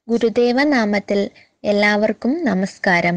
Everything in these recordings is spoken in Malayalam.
ഗുരുദേവ നാമത്തിൽ എല്ലാവർക്കും നമസ്കാരം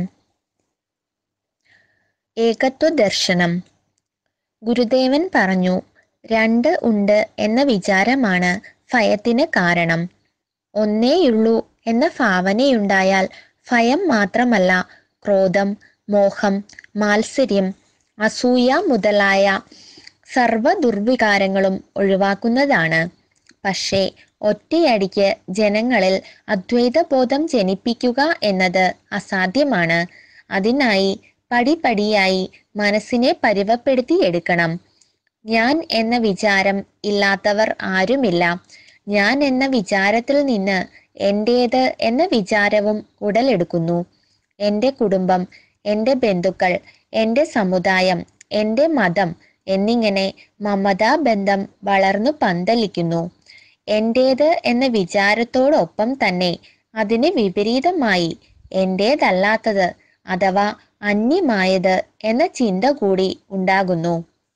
ഏകത്വ ദർശനം ഗുരുദേവൻ പറഞ്ഞു രണ്ട് ഉണ്ട് എന്ന വിചാരമാണ് ഭയത്തിന് കാരണം ഒന്നേയുള്ളൂ എന്ന ഭാവനയുണ്ടായാൽ ഭയം മാത്രമല്ല ക്രോധം മോഹം മാത്സര്യം അസൂയ മുതലായ സർവ ദുർവികാരങ്ങളും ഒഴിവാക്കുന്നതാണ് പക്ഷേ ഒറ്റയടിക്ക് ജനങ്ങളിൽ അദ്വൈതബോധം ജനിപ്പിക്കുക എന്നത് അസാധ്യമാണ് അതിനായി പടിപടിയായി മനസ്സിനെ പരുവപ്പെടുത്തി എടുക്കണം ഞാൻ എന്ന വിചാരം ഇല്ലാത്തവർ ആരുമില്ല ഞാൻ എന്ന വിചാരത്തിൽ നിന്ന് എൻ്റേത് എന്ന വിചാരവും ഉടലെടുക്കുന്നു എൻ്റെ കുടുംബം എൻ്റെ ബന്ധുക്കൾ എൻ്റെ സമുദായം എൻ്റെ മതം എന്നിങ്ങനെ മമതാബന്ധം വളർന്നു പന്തലിക്കുന്നു എൻ്റേത് എന്ന വിചാരത്തോടൊപ്പം തന്നെ അതിന് വിപരീതമായി എൻ്റേതല്ലാത്തത് അഥവാ അന്യമായത് എന്ന ചിന്ത കൂടി ഉണ്ടാകുന്നു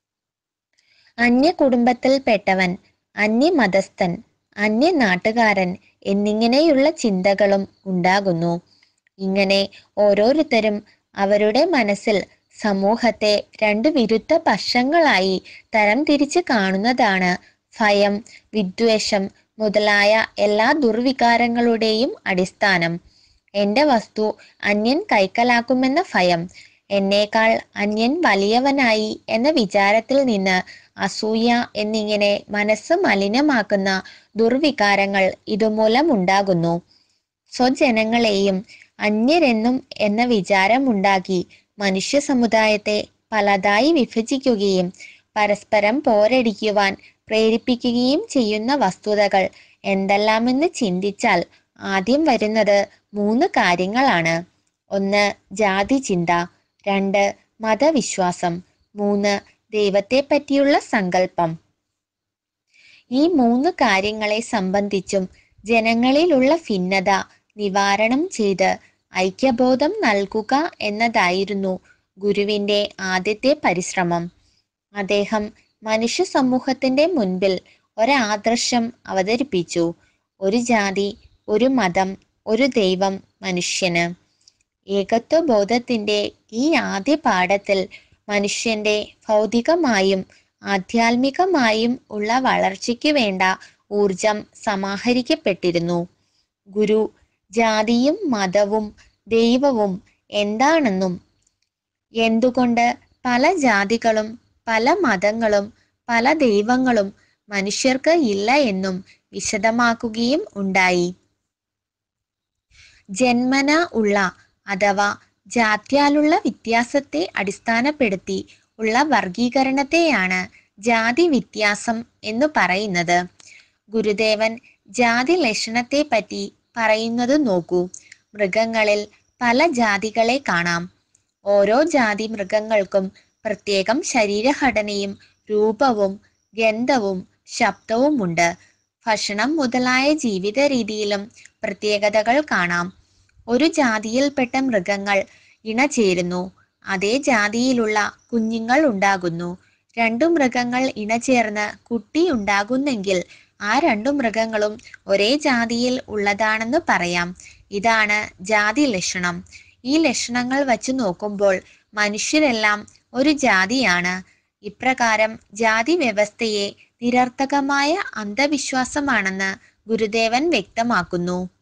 അന്യ കുടുംബത്തിൽപ്പെട്ടവൻ അന്യമതസ്ഥൻ അന്യ നാട്ടുകാരൻ എന്നിങ്ങനെയുള്ള ചിന്തകളും ഉണ്ടാകുന്നു ഇങ്ങനെ ഓരോരുത്തരും അവരുടെ മനസ്സിൽ സമൂഹത്തെ രണ്ട് വിരുദ്ധ പക്ഷങ്ങളായി തരംതിരിച്ച് കാണുന്നതാണ് ഭയം വിദ്വേഷം മുതലായ എല്ലാ ദുർവികാരങ്ങളുടെയും അടിസ്ഥാനം എൻ്റെ വസ്തു അന്യൻ കൈക്കലാക്കുമെന്ന ഭയം എന്നേക്കാൾ അന്യൻ വലിയവനായി എന്ന വിചാരത്തിൽ നിന്ന് അസൂയ എന്നിങ്ങനെ മനസ്സ് മലിനമാക്കുന്ന ദുർവികാരങ്ങൾ ഇതുമൂലം ഉണ്ടാകുന്നു സ്വജനങ്ങളെയും അന്യരെന്നും എന്ന വിചാരമുണ്ടാക്കി മനുഷ്യ സമുദായത്തെ പലതായി വിഭജിക്കുകയും പരസ്പരം പോരടിക്കുവാൻ പ്രേരിപ്പിക്കുകയും ചെയ്യുന്ന വസ്തുതകൾ എന്തെല്ലാമെന്ന് ചിന്തിച്ചാൽ ആദ്യം വരുന്നത് മൂന്ന് കാര്യങ്ങളാണ് ഒന്ന് ജാതി ചിന്ത രണ്ട് മതവിശ്വാസം മൂന്ന് ദൈവത്തെ പറ്റിയുള്ള സങ്കല്പം ഈ മൂന്ന് കാര്യങ്ങളെ സംബന്ധിച്ചും ജനങ്ങളിലുള്ള ഭിന്നത നിവാരണം ചെയ്ത് ഐക്യബോധം നൽകുക എന്നതായിരുന്നു ഗുരുവിൻ്റെ ആദ്യത്തെ പരിശ്രമം അദ്ദേഹം മനുഷ്യ സമൂഹത്തിന്റെ മുൻപിൽ ഒരാദർശം അവതരിപ്പിച്ചു ഒരു ജാതി ഒരു മതം ഒരു ദൈവം മനുഷ്യന് ഏകത്വ ബോധത്തിന്റെ ഈ ആദ്യ പാഠത്തിൽ മനുഷ്യന്റെ ഭൗതികമായും ആധ്യാത്മികമായും ഉള്ള വളർച്ചയ്ക്ക് വേണ്ട ഊർജം സമാഹരിക്കപ്പെട്ടിരുന്നു ഗുരു ജാതിയും മതവും ദൈവവും എന്താണെന്നും എന്തുകൊണ്ട് പല ജാതികളും പല മതങ്ങളും പല ദൈവങ്ങളും മനുഷ്യർക്ക് ഇല്ല എന്നും വിശദമാക്കുകയും ഉണ്ടായി ജന്മന ഉള്ള അഥവാ ജാത്യാലുള്ള വ്യത്യാസത്തെ അടിസ്ഥാനപ്പെടുത്തി ഉള്ള വർഗീകരണത്തെയാണ് ജാതി വ്യത്യാസം എന്ന് പറയുന്നത് ഗുരുദേവൻ ജാതി ലക്ഷണത്തെ പറ്റി പറയുന്നത് നോക്കൂ മൃഗങ്ങളിൽ പല ജാതികളെ കാണാം ഓരോ ജാതി മൃഗങ്ങൾക്കും പ്രത്യേകം ശരീരഘടനയും രൂപവും ഗന്ധവും ശബ്ദവുമുണ്ട് ഭക്ഷണം മുതലായ ജീവിത രീതിയിലും പ്രത്യേകതകൾ കാണാം ഒരു ജാതിയിൽപ്പെട്ട മൃഗങ്ങൾ ഇണചേരുന്നു അതേ ജാതിയിലുള്ള കുഞ്ഞുങ്ങൾ ഉണ്ടാകുന്നു രണ്ടു മൃഗങ്ങൾ ഇണചേർന്ന് കുട്ടി ഉണ്ടാകുന്നെങ്കിൽ ആ രണ്ടു മൃഗങ്ങളും ഒരേ ജാതിയിൽ ഉള്ളതാണെന്ന് പറയാം ഇതാണ് ജാതി ലക്ഷണം ഈ ലക്ഷണങ്ങൾ വച്ച് നോക്കുമ്പോൾ മനുഷ്യരെല്ലാം ഒരു ജാതിയാണ് ഇപ്രകാരം ജാതി വ്യവസ്ഥയെ നിരർത്ഥകമായ അന്ധവിശ്വാസമാണെന്ന് ഗുരുദേവൻ വ്യക്തമാക്കുന്നു